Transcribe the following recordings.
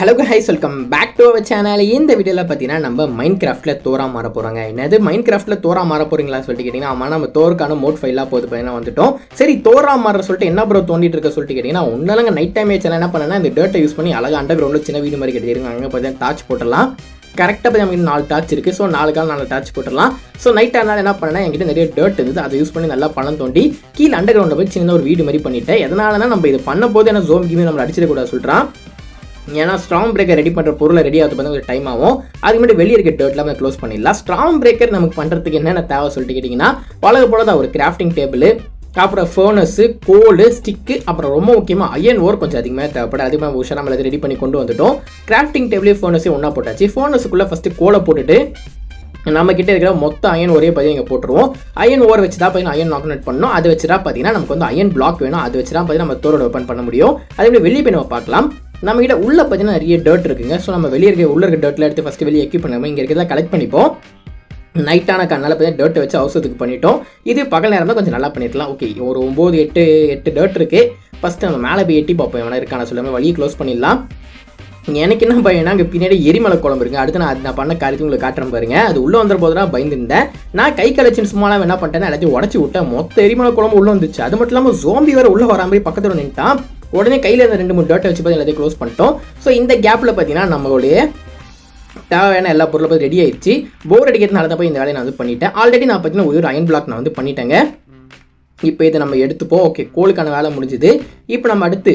Hello hi's welcome back to our channel இந்த வீடியோவில் பார்த்தீங்கன்னா நம்ம மைண்ட் கிராஃப்ட்டில் தோரா மாற போகிறாங்க என்னது மைண்ட் கிராஃப்ட்டில் தோரா மாற போகிறீங்களா சொல்லிட்டு கேட்டிங்கன்னா ஆமாம் நம்ம தோருக்கான மோட் ஃபைலாக போது பார்த்தீங்கன்னா வந்துட்டோம் சரி தோரா மாற சொல்லிட்டு என்ன ப்ரோ தோண்டிட்டு இருக்க சொல்லிட்டு கேட்டிங்கன்னா ஒன்றாலங்க நைட் டைம் சேனல் என்ன பண்ணேன்னா இந்த டேட்டை யூஸ் பண்ணி அழகாக அண்டர் கிரவுண்டில் சின்ன வீடு மாதிரி கட்டிருங்க அங்கே பார்த்தீங்கன்னா டார்ச் போட்டலாம் கரெக்டாக போய் நமக்கு நாலு டார்ச் இருக்குது ஸோ நாலு கால் நாலு டார்ச் போட்டுடலாம் ஸோ நைட் ஆனால் என்ன பண்ணேன்னா என்கிட்ட நிறைய டர்ட் இருந்தது அதை யூஸ் பண்ணி நல்லா பணம் தோண்டி கீழே அண்டர் கிரவுண்டில் போய் சின்ன ஒரு வீடு மாதிரி பண்ணிட்டேன் எதனாலனா நம்ம இது பண்ண போது என்ன ஜோம் கிமி நம்ம அடிச்சிடக்கூடாது சொல்கிறான் ஏன்னா ஸ்ட்ராங் பிரேக்கர் ரெடி பண்ணுற பொருளை ரெடி ஆகிறது பார்த்து கொஞ்சம் டைம் ஆகும் அதுக்கு முன்னாடி வெளியே இருக்க டேர்ட்லாம் நம்ம க்ளோஸ் பண்ணிடலாம் ஸ்ட்ராங் பிரேக்கர் நமக்கு பண்ணுறதுக்கு என்னென்ன தேவை சொல்லிட்டு கேட்டிங்கன்னா பழக போல தான் ஒரு கிராஃப்டிங் டேபிள் அப்புறம் ஃபர்னஸு கோலு ஸ்டிக்கு அப்புறம் ரொம்ப முக்கியமாக அயன் ஓர் கொஞ்சம் அதிகமாக தேவைப்படும் அதிகமாக உஷா நம்ம ரெடி பண்ணி கொண்டு வந்துட்டோம் கிராஃப்டிங் டேபிளே ஃபர்னஸே ஒன்றா போட்டாச்சு ஃபர்னஸுக்குள்ளே ஃபஸ்ட்டு கோலை போட்டுட்டு நம்ம கிட்ட இருக்கிற மொத்த அயன் ஒரே பதிவு இங்கே போட்டுருவோம் அயன் ஓர் வச்சு தான் பார்த்தீங்கன்னா அயன் நாக்னட் பண்ணணும் அது வச்சு தான் பார்த்தீங்கன்னா நமக்கு வந்து அயன் பிளாக் வேணும் அது வச்சு தான் பார்த்தீங்கன்னா நம்ம தோரோட ஓப்பன் பண்ண முடியும் அதே மாதிரி வெளியே போய் நம்ம பார்க்கலாம் நம்ம கிட்ட உள்ள பார்த்தீங்கன்னா நிறைய டர்ட் இருக்குங்க ஸோ நம்ம வெளியே இருக்க உள்ள இருக்க டர்ட்ல எடுத்து ஃபஸ்ட்டு வெளியே எக்யூப் பண்ணாமல் இங்கே இருக்கிறதா கலெக்ட் பண்ணிப்போம் நைட்டான கண்ணால் பார்த்தீங்கன்னா டர்ட் வச்சு அவசரத்துக்கு பண்ணிட்டோம் இது பகல் நேரம் தான் கொஞ்சம் நல்லா பண்ணிருக்கலாம் ஓகே ஒரு ஒம்பது எட்டு எட்டு டர்ட் இருக்குது ஃபஸ்ட்டு நம்ம மேலே போய் எட்டி பார்ப்போம் எவனா இருக்கான சொல்லாமல் வழியை க்ளோஸ் பண்ணிடலாம் எனக்கு என்ன பயம்னா அங்கே பின்னாடி எரிமலை குழம்பு இருக்கு அடுத்து நான் அது நான் பண்ண காரியத்தை உங்களுக்கு காட்டுறேன் பாருங்க அது உள்ள வந்துற போது தான் பயந்துருந்தேன் நான் கை கலைச்சின்னு சும்மாலாம் என்ன பண்ணிட்டேன் எல்லாத்தையும் உடச்சி விட்டேன் மொத்த எரிமலை குழம்பு உள்ள வந்துச்சு அது மட்டும் இல்லாமல் ஜோம்பி வேற உள்ள வரா மாதிரி பக்கத்தில் நின்ட்டான் உடனே கையில் இருந்த ரெண்டு மூணு டேட்டை வச்சு பார்த்து எல்லாத்தையும் க்ளோஸ் பண்ணிட்டோம் ஸோ இந்த கேப்பில் பார்த்தீங்கன்னா நம்மளுடைய தேவையான எல்லா பொருளும் பார்த்து ரெடி ஆயிடுச்சு போர் அடிக்கிறதுனால தான் போய் இந்த வேலையை நான் வந்து பண்ணிட்டேன் ஆல்ரெடி நான் பார்த்தீங்கன்னா ஒரு அயன் பிளாக் நான் வந்து பண்ணிட்டேங்க இப்போ இதை நம்ம எடுத்துப்போம் ஓகே கோளுக்கான வேலை முடிஞ்சுது இப்போ நம்ம அடுத்து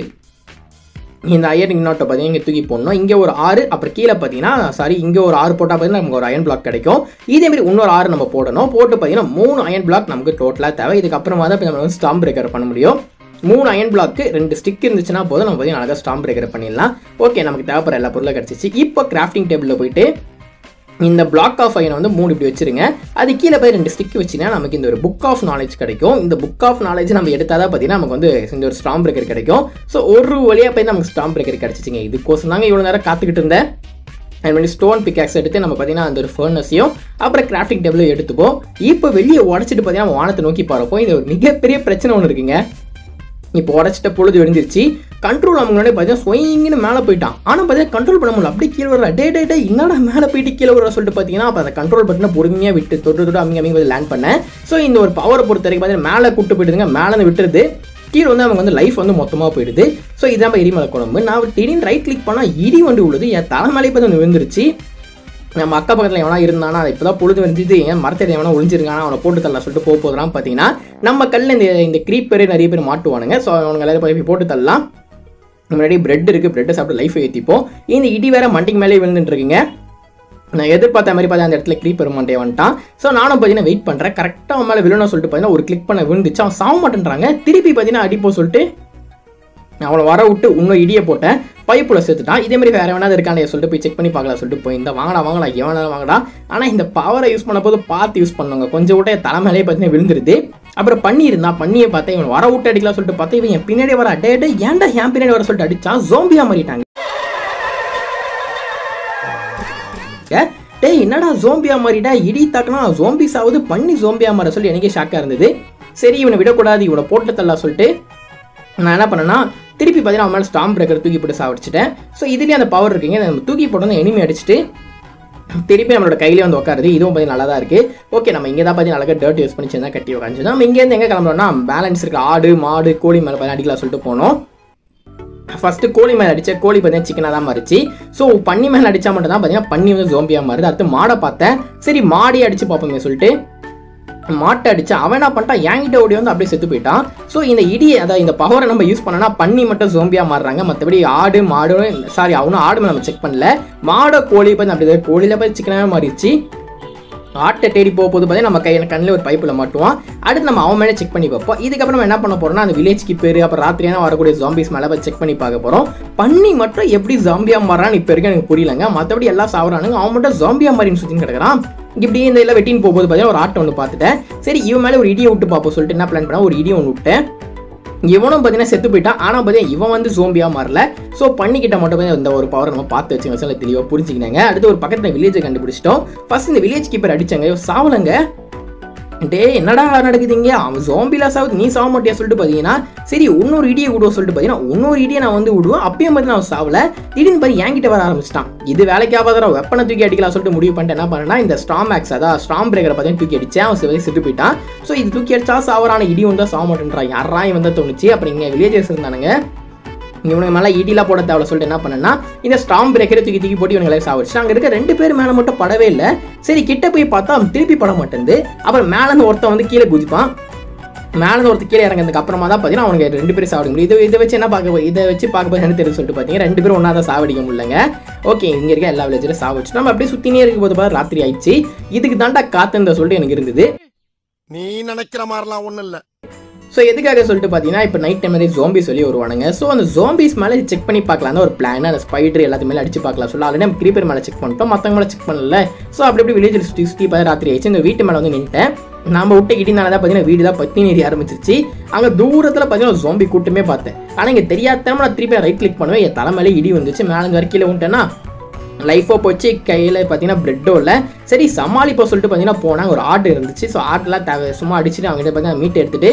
இந்த அயன் இன்னோட்டை பார்த்தீங்கன்னா இங்கே தூக்கி போடணும் இங்கே ஒரு ஆறு அப்புறம் கீழே பார்த்தீங்கன்னா சாரி இங்கே ஒரு ஆறு போட்டால் பார்த்தீங்கன்னா நமக்கு ஒரு அயன் பிளாக் கிடைக்கும் இதே மாதிரி இன்னொரு ஆறு நம்ம போடணும் போட்டு பார்த்தீங்கன்னா மூணு அயன் பிளாக் நமக்கு டோட்டலாக தேவை இதுக்கப்புறமா தான் இப்போ நம்ம வந்து ஸ்டாம்ப் பிரேக்கர் பண்ண முடியும் மூணு அயன் பிளாக்கு ரெண்டு ஸ்டிக் இருந்துச்சுன்னா போதும் நம்ம பார்த்தீங்கன்னா அழகாக ஸ்டாம்ப் பிரேக்கர் பண்ணிடலாம் ஓகே நமக்கு தேவைப்படுற எல்லா பொருளும் கிடச்சிச்சு இப்போ கிராஃப்டிங் டேபிளில் போயிட்டு இந்த பிளாக் ஆஃப் அயனை வந்து மூணு இப்படி வச்சிருங்க அது கீழே போய் ரெண்டு ஸ்டிக் வச்சுன்னா நமக்கு இந்த ஒரு புக் ஆஃப் நாலேஜ் கிடைக்கும் இந்த புக் ஆஃப் நாலேஜ் நம்ம எடுத்தால் தான் பார்த்தீங்கன்னா நமக்கு வந்து இந்த ஒரு ஸ்டாம் பிரேக்கர் கிடைக்கும் ஸோ ஒரு வழியாக போய் நமக்கு ஸ்டாம் பிரேக்கர் கிடச்சிச்சிங்க இதுக்கோசம் தாங்க இவ்வளோ நேரம் காத்துக்கிட்டு இருந்தேன் அது மாதிரி ஸ்டோன் பிக்காக்ஸ் எடுத்து நம்ம பார்த்தீங்கன்னா அந்த ஒரு ஃபர்னஸையும் அப்புறம் கிராஃப்டிங் டேபிளும் எடுத்துப்போம் இப்போ வெளியே உடச்சிட்டு பார்த்தீங்கன்னா நம்ம வானத்தை நோக்கி பார்ப்போம் இது ஒரு மிகப்பெரிய பிரச்சனை ஒன்று இருக்குங்க இப்போ உடச்சிட்ட பொழுது விழுந்துருச்சு கண்ட்ரோல் அவங்க முன்னாடி பார்த்தீங்கன்னா ஸ்வயிங்னு மேலே போயிட்டான் ஆனால் பார்த்தீங்கன்னா கண்ட்ரோல் பண்ண முடியல அப்படியே கீழே வர டே டே டே என்னடா மேலே போயிட்டு கீழே வர சொல்லிட்டு பார்த்தீங்கன்னா அப்போ அந்த கண்ட்ரோல் பட்டனை பொறுமையாக விட்டு தொட்டு தொட்டு அமைங்க அமைங்க லேண்ட் பண்ணேன் ஸோ இந்த ஒரு பவரை பொறுத்த வரைக்கும் பார்த்தீங்கன்னா மேலே கூட்டு போயிடுதுங்க மேலே இருந்து விட்டுருது கீழே வந்து அவங்க வந்து லைஃப் வந்து மொத்தமாக போயிடுது ஸோ இதான் எரிமலை குழம்பு நான் திடீர்னு ரைட் கிளிக் பண்ணால் இடி வண்டி உள்ளது என் தலைமலை பார்த்து விழுந்துருச்சு நம்ம அக்கா பக்கத்தில் எவனா இருந்தானா இப்போ தான் பொழுது வந்துட்டு ஏன் மரத்தை எவனா ஒளிஞ்சிருக்கானா அவனை போட்டு தரலாம் சொல்லிட்டு போக போதுறான் பார்த்தீங்கன்னா நம்ம கல்லில் இந்த இந்த க்ரீப்பர் நிறைய பேர் மாட்டுவானுங்க ஸோ அவனுங்க எல்லாரும் போய் போட்டு தரலாம் முன்னாடி பிரெட் இருக்குது பிரெட்டை சாப்பிட்டு லைஃப் ஏற்றிப்போம் இந்த இடி வேற மண்டிக்கு மேலே விழுந்துட்டு இருக்குங்க நான் எதிர்பார்த்த மாதிரி பார்த்தா அந்த இடத்துல க்ரீப்பர் மாட்டே வந்துட்டான் ஸோ நானும் பார்த்தீங்கன்னா வெயிட் பண்ணுறேன் கரெக்டாக அவன் மேலே விழணும் சொல்லிட்டு பார்த்தீங்கன்னா ஒரு கிளிக் பண்ண விழுந்துச்சு அவன் சாக மாட்டேன்றாங்க திருப்பி பார்த்தீங்கன்னா அடிப்போ சொல்லிட்டு அவனை வர விட்டு இன்னும் இடியை போட்டேன் பைப்புல சேர்த்துட்டான் இதே மாதிரி வேற வேணாவது இருக்கானே சொல்லிட்டு போய் செக் பண்ணி பார்க்கலாம் சொல்லிட்டு போய் இந்த வாங்கடா வாங்கடா எவனா வாங்கடா ஆனால் இந்த பவரை யூஸ் பண்ண போது பார்த்து யூஸ் பண்ணுங்க கொஞ்சம் விட்ட தலைமையிலே பார்த்தீங்கன்னா விழுந்துருது அப்புறம் பண்ணி இருந்தா பண்ணியை பார்த்தா இவன் வர விட்டு அடிக்கலாம் சொல்லிட்டு பார்த்தா இவன் என் பின்னாடி வர டே டே ஏன்டா என் பின்னாடி வர சொல்லிட்டு அடிச்சான் ஜோம்பியா மாறிட்டாங்க டேய் என்னடா ஜோம்பியா மாறிடா இடி தாக்குனா ஜோம்பிஸ் ஆகுது பண்ணி ஜோம்பியா மாற சொல்லி எனக்கே ஷாக்காக இருந்தது சரி இவனை விடக்கூடாது இவனை போட்டு தள்ளலாம் சொல்லிட்டு நான் என்ன பண்ணேன்னா திருப்பி பார்த்தீங்கன்னா அவன் மேலே ஸ்டாம் பிரேக்கர் தூக்கி போட்டு சாவடிச்சிட்டேன் ஸோ இதுலேயே அந்த பவர் இருக்குங்க நம்ம தூக்கி போட்டு எனிமி அடிச்சுட்டு திருப்பி நம்மளோட கையிலே வந்து உட்காருது இதுவும் பார்த்தீங்கன்னா நல்லா தான் இருக்குது ஓகே நம்ம இங்கே தான் பார்த்தீங்கன்னா அழகாக டர்ட் யூஸ் பண்ணி தான் கட்டி உட்காந்து நம்ம இங்கேருந்து எங்கே கிளம்புறோம்னா பேலன்ஸ் இருக்க ஆடு மாடு கோழி மேலே பார்த்தீங்கன்னா அடிக்கலாம் சொல்லிட்டு போனோம் ஃபஸ்ட்டு கோழி மேலே அடித்த கோழி பார்த்தீங்கன்னா சிக்கனாக தான் மாறிச்சு ஸோ பன்னி மேலே அடித்தா மட்டும் தான் பார்த்தீங்கன்னா பன்னி வந்து ஜோம்பியாக மாறுது அடுத்து மாடை பார்த்தேன் சரி மாடி அடித்து பார்ப்போமே சொல்லிட்டு மாட்டை அடிச்சு அவன் என்ன பண்ணிட்டான் என்கிட்ட ஓடி வந்து அப்படியே செத்து போயிட்டான் ஸோ இந்த இடி அதாவது இந்த பவரை நம்ம யூஸ் பண்ணனா பண்ணி மட்டும் ஜோம்பியாக மாறுறாங்க மற்றபடி ஆடு மாடு சாரி அவனும் ஆடு நம்ம செக் பண்ணல மாடை கோழி பார்த்து அப்படி கோழியில் போய் சிக்கனாகவே மாறிடுச்சு ஆட்டை தேடி போக போது பார்த்தீங்கன்னா நம்ம கையில் கண்ணில் ஒரு பைப்பில் மாட்டுவான் அடுத்து நம்ம அவன் மேலே செக் பண்ணி பார்ப்போம் இதுக்கப்புறம் என்ன பண்ண போறோம்னா அந்த வில்லேஜ்க்கு பேர் அப்புறம் ராத்திரியான வரக்கூடிய ஜாம்பிஸ் மேலே போய் செக் பண்ணி பார்க்க போகிறோம் பண்ணி மட்டும் எப்படி ஜாம்பியாக மாறான்னு இப்போ வரைக்கும் எனக்கு புரியலங்க மற்றபடி எல்லாம் சாப்பிட்றானுங்க அவன் மட்டும் ஜாம்பியாக மாறின்னு சுற்றின்னு கிடக்குறான் இப்படி இந்த இதில் வெட்டின்னு போகும்போது பார்த்தீங்கன்னா ஒரு ஆட்டை ஒன்று பார்த்துட்டேன் சரி இவன் மேலே ஒரு இடியை விட்டு பார்ப்போம் சொல்லிட்டு என்ன பிளான் பண்ணா ஒரு இடியை ஒன்று விட்டேன் இவனும் பார்த்தீங்கன்னா செத்து போயிட்டான் ஆனால் பார்த்தீங்கன்னா இவன் வந்து ஜோம்பியாக மாறல ஸோ பண்ணிக்கிட்ட மட்டும் இந்த ஒரு பவர் நம்ம பார்த்து வச்சுங்க சொல்ல தெளிவாக புரிஞ்சுக்கினாங்க அடுத்து ஒரு பக்கத்தில் வில்லேஜை கண்டுபிடிச்சிட்டோம் ஃபர்ஸ்ட் இந்த வில்லேஜ் கீப்பர் அடிச்சாங்க சாவலங்க டே என்னடா நடக்குதுங்க அவன் ஜோம்பிலா சாவுது நீ சாவ மாட்டியா சொல்லிட்டு பார்த்தீங்கன்னா சரி இன்னொரு இடியை விடுவோம் சொல்லிட்டு பார்த்தீங்கன்னா இன்னொரு இடியை நான் வந்து விடுவேன் அப்பயும் பார்த்து நான் சாவல திடீர்னு பார்த்து என்கிட்ட வர ஆரம்பிச்சிட்டான் இது வேலைக்கு ஆகாத வெப்பனை தூக்கி அடிக்கலாம் சொல்லிட்டு முடிவு பண்ணிட்டு என்ன பண்ணேன்னா இந்த ஸ்ட்ராம் ஆக்ஸ் அதான் ஸ்ட்ராம் பிரேக்கரை பார்த்தீங்கன்னா தூக்கி அடிச்சேன் அவன் சிவதி செத்து போயிட்டான் ஸோ இது தூக்கி அடிச்சா சாவரான இடி வந்தா சாவ மாட்டேன்றான் யாரா இவன் தான் தோணுச்சு அப்புறம் இங்கே வில்லேஜர்ஸ் இருந்தானுங்க இவனுக்கு மேலே இடிலாம் போட தேவை சொல்லிட்டு என்ன பண்ணேன்னா இந்த ஸ்டாம் பிரேக்கரை தூக்கி தூக்கி போட்டு இவங்களை சாவடிச்சு அங்கே இருக்க ரெண்டு பேர் மேலே மட்டும் படவே இல்லை சரி கிட்ட போய் பார்த்தா அவன் திருப்பி பட மாட்டேங்குது அப்புறம் மேலே இருந்து ஒருத்தன் வந்து கீழே குதிப்பான் மேலே இருந்து ஒருத்தர் கீழே இறங்கினதுக்கு அப்புறமா தான் பார்த்தீங்கன்னா அவனுக்கு ரெண்டு பேரும் சாவடிக்க முடியும் இது இதை வச்சு என்ன பார்க்க இதை வச்சு பார்க்க போது என்ன தெரியும் சொல்லிட்டு பார்த்தீங்கன்னா ரெண்டு பேரும் ஒன்றா தான் சாவடிக்க முடியலங்க ஓகே இங்கே இருக்க எல்லா வில்லேஜிலும் சாவடிச்சு நம்ம அப்படியே சுற்றினே இருக்கும் போது பார்த்து ராத்திரி ஆயிடுச்சு இதுக்கு தாண்டா காத்துந்த சொல்லிட்டு எனக்கு இருந்தது நீ நினைக்கிற மாதிரிலாம் ஒண்ணும் இல்ல ஸோ எதுக்காக சொல்லிட்டு பார்த்தீங்கன்னா இப்போ நைட் டைம் மாதிரி ஜோம்பி சொல்லி வருவானுங்க ஸோ அந்த ஜோம்பிஸ் மேலே செக் பண்ணி பார்க்கலாம் ஒரு பிளான் அந்த ஸ்பைடர் எல்லாத்து மேலே அடிச்சு பார்க்கலாம் சொல்ல ஆல்ரெடி நம்ம கிரீப்பர் மேலே செக் பண்ணிட்டோம் மற்றவங்க மேலே செக் பண்ணல ஸோ அப்படி அப்படி வில்லேஜில் சுற்றி சுற்றி பார்த்து ராத்திரி ஆயிடுச்சு இந்த வீட்டு மேலே வந்து நின்ட்டேன் நம்ம விட்ட இடினால தான் பார்த்தீங்கன்னா வீடு தான் பத்தி நேரி ஆரம்பிச்சிருச்சு அங்கே தூரத்தில் பார்த்தீங்கன்னா ஜோம்பி கூட்டமே பார்த்தேன் ஆனால் இங்கே தெரியாத நான் திருப்பி ரைட் கிளிக் பண்ணுவேன் என் தலை மேலே இடி வந்துச்சு மேலே வரைக்கும் கீழே விட்டேன்னா லைஃபோ போச்சு கையில் பார்த்தீங்கன்னா பிரெட்டோ இல்லை சரி சமாளிப்போ சொல்லிட்டு பார்த்தீங்கன்னா போனாங்க ஒரு ஆடு இருந்துச்சு ஸோ ஆட்டெலாம் தேவை சும்மா அடிச்சுட்டு அவங்ககிட்ட பார்த்தீங்கன்னா மீட் எடுத்துட்டு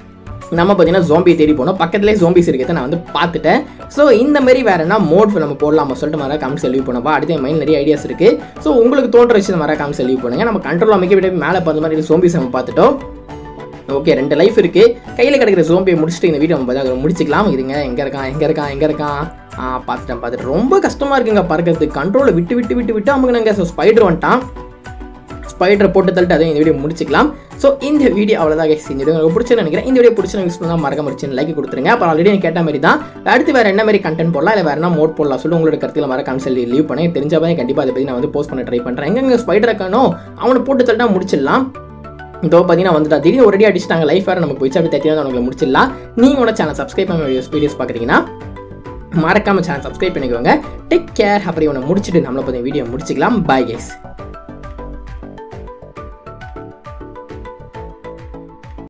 நம்ம பார்த்தீங்கன்னா ஜோம்பியை தேடி போனோம் பக்கத்துலேயே ஜோம்பிஸ் இருக்கிறத நான் வந்து பார்த்துட்டேன் ஸோ இந்த மாதிரி வேற என்ன மோட் நம்ம போடலாமா சொல்லிட்டு மர காமிச்சு செலவு பண்ணுவா அடுத்து என் மைண்ட் நிறைய ஐடியாஸ் இருக்குது ஸோ உங்களுக்கு தோன்ற விஷயம் மர காமிச்சு செலவு பண்ணுங்க நம்ம கண்ட்ரோல் அமைக்க விட மேலே பார்த்த மாதிரி ஜோம்பிஸ் நம்ம பார்த்துட்டோம் ஓகே ரெண்டு லைஃப் இருக்கு கையில் கிடைக்கிற ஜோம்பியை முடிச்சுட்டு இந்த வீடியோ நம்ம பார்த்தா முடிச்சுக்கலாம் இருங்க எங்கே இருக்கான் எங்கே இருக்கான் எங்கே இருக்கான் ஆ பார்த்துட்டேன் பார்த்துட்டு ரொம்ப கஷ்டமாக இருக்குங்க பறக்கிறதுக்கு கண்ட்ரோலை விட்டு விட்டு விட்டு விட்டு அமுக்குனாங்க ஸோ ஸ்பைடர் வந்துட்டான் ஸ்பைடரை போட்டு தள்ளிட்டு அதையும் இந்த வீடியோ முடிச்சுக்கலாம் ஸோ இந்த வீடியோ அவ்வளோதான் guys. இந்த வீடியோ உங்களுக்கு பிடிச்சுன்னு நினைக்கிறேன் இந்த வீடியோ பிடிச்ச யூஸ் பண்ணால் மறக்க முடிச்சு லைக் கொடுத்துருங்க அப்புறம் ஆல்ரெடி நான் கேட்ட மாதிரி தான் அடுத்து வேறு என்ன மாதிரி கண்டென்ட் போடலாம் இல்லை வேறு என்ன மோட் போடலாம் சொல்லி உங்களோட கருத்தில் மறக்காம சொல்லி லீவ் பண்ணி தெரிஞ்சாவே கண்டிப்பாக அதை பற்றி நான் வந்து போஸ்ட் பண்ண ட்ரை பண்ணுறேன் எங்கெங்க ஸ்பைடர் இருக்கானோ அவனை போட்டு தள்ளிட்டா முடிச்சிடலாம் இதோ பார்த்தீங்கன்னா வந்துட்டா திடீர்னு ஒரேடி அடிச்சிட்டாங்க லைஃப் வேறு நமக்கு போயிடுச்சு அப்படி தெரியாது உங்களுக்கு முடிச்சிடலாம் நீங்கள் உன சேனல் சப்ஸ்கிரைப் பண்ண வீடியோஸ் வீடியோஸ் பார்க்குறீங்கன்னா மறக்காம சேனல் சப்ஸ்கிரைப் பண்ணிக்கோங்க டேக் கேர் அப்புறம் இவனை முடிச்சுட்டு நம்மளை பற்றி வீடியோ முடிச்சுக்கலாம் பாய் கேஸ்